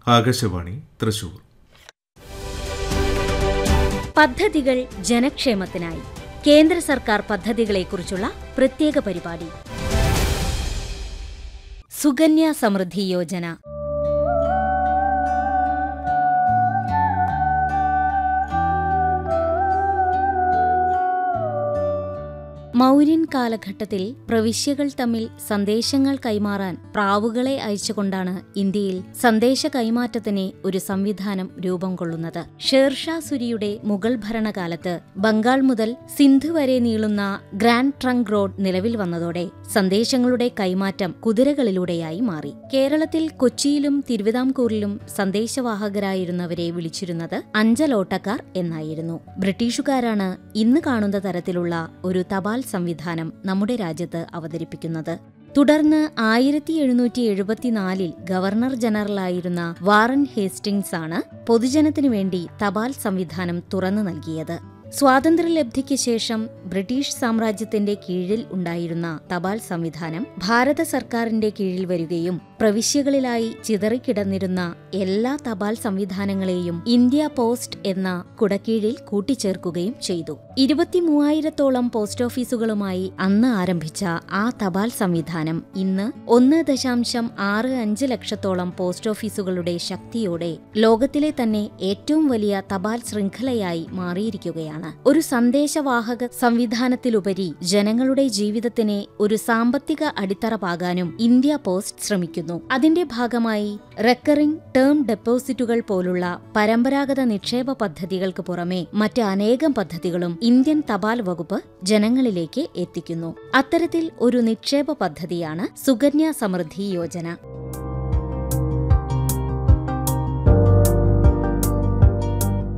ആകാശവാണി തൃശൂർ പദ്ധതികൾ ജനക്ഷേമത്തിനായി കേന്ദ്ര സർക്കാർ പദ്ധതികളെക്കുറിച്ചുള്ള പ്രത്യേക പരിപാടി സുകന്യ സമൃദ്ധി യോജന മൗര്യൻ കാലഘട്ടത്തിൽ പ്രവിശ്യകൾ തമ്മിൽ സന്ദേശങ്ങൾ കൈമാറാൻ പ്രാവുകളെ അയച്ചുകൊണ്ടാണ് ഇന്ത്യയിൽ സന്ദേശ കൈമാറ്റത്തിന് ഒരു സംവിധാനം രൂപം കൊള്ളുന്നത് ഷേർഷാ സുരിയുടെ മുഗൾ ഭരണകാലത്ത് ബംഗാൾ മുതൽ സിന്ധ് വരെ നീളുന്ന ഗ്രാൻഡ് ട്രങ്ക് റോഡ് നിലവിൽ വന്നതോടെ സന്ദേശങ്ങളുടെ കൈമാറ്റം കുതിരകളിലൂടെയായി മാറി കേരളത്തിൽ കൊച്ചിയിലും തിരുവിതാംകൂറിലും സന്ദേശവാഹകരായിരുന്നവരെ വിളിച്ചിരുന്നത് അഞ്ചലോട്ടക്കാർ എന്നായിരുന്നു ബ്രിട്ടീഷുകാരാണ് ഇന്ന് കാണുന്ന തരത്തിലുള്ള ഒരു തപാൽ സംവിധാനം നമ്മുടെ രാജ്യത്ത് അവതരിപ്പിക്കുന്നത് തുടർന്ന് ആയിരത്തി എഴുന്നൂറ്റി എഴുപത്തിനാലിൽ ഗവർണർ ജനറലായിരുന്ന വാറൻ ഹേസ്റ്റിംഗ്സ് ആണ് പൊതുജനത്തിനു വേണ്ടി തപാൽ സംവിധാനം തുറന്നു നൽകിയത് സ്വാതന്ത്ര്യലബ്ധിക്ക് ശേഷം ബ്രിട്ടീഷ് സാമ്രാജ്യത്തിന്റെ കീഴിൽ ഉണ്ടായിരുന്ന തപാൽ സംവിധാനം ഭാരത സർക്കാരിന്റെ കീഴിൽ വരികയും പ്രവിശ്യകളിലായി ചിതറിക്കിടന്നിരുന്ന എല്ലാ തപാൽ സംവിധാനങ്ങളെയും ഇന്ത്യ പോസ്റ്റ് എന്ന കുടക്കീഴിൽ കൂട്ടിച്ചേർക്കുകയും ചെയ്തു ഇരുപത്തിമൂവായിരത്തോളം പോസ്റ്റ് ഓഫീസുകളുമായി അന്ന് ആരംഭിച്ച ആ തപാൽ സംവിധാനം ഇന്ന് ഒന്ന് ദശാംശം ആറ് അഞ്ച് ലക്ഷത്തോളം പോസ്റ്റ് ഓഫീസുകളുടെ ശക്തിയോടെ ലോകത്തിലെ തന്നെ ഏറ്റവും വലിയ തപാൽ ശൃംഖലയായി മാറിയിരിക്കുകയാണ് ഒരു സന്ദേശവാഹക സംവിധാനത്തിലുപരി ജനങ്ങളുടെ ജീവിതത്തിന് ഒരു സാമ്പത്തിക അടിത്തറ പാകാനും ഇന്ത്യ പോസ്റ്റ് ശ്രമിക്കുന്നു അതിന്റെ ഭാഗമായി റെക്കറിംഗ് ടേം ഡെപ്പോസിറ്റുകൾ പോലുള്ള പരമ്പരാഗത നിക്ഷേപ പദ്ധതികൾക്ക് പുറമെ മറ്റ് അനേകം പദ്ധതികളും ഇന്ത്യൻ തപാൽ വകുപ്പ് ജനങ്ങളിലേക്ക് എത്തിക്കുന്നു അത്തരത്തിൽ ഒരു നിക്ഷേപ പദ്ധതിയാണ് സുകന്യ സമൃദ്ധി യോജന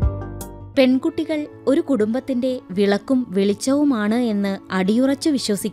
പെൺകുട്ടികൾ ഒരു കുടുംബത്തിന്റെ വിളക്കും വെളിച്ചവുമാണ് എന്ന് അടിയുറച്ചു വിശ്വസിക്കുന്ന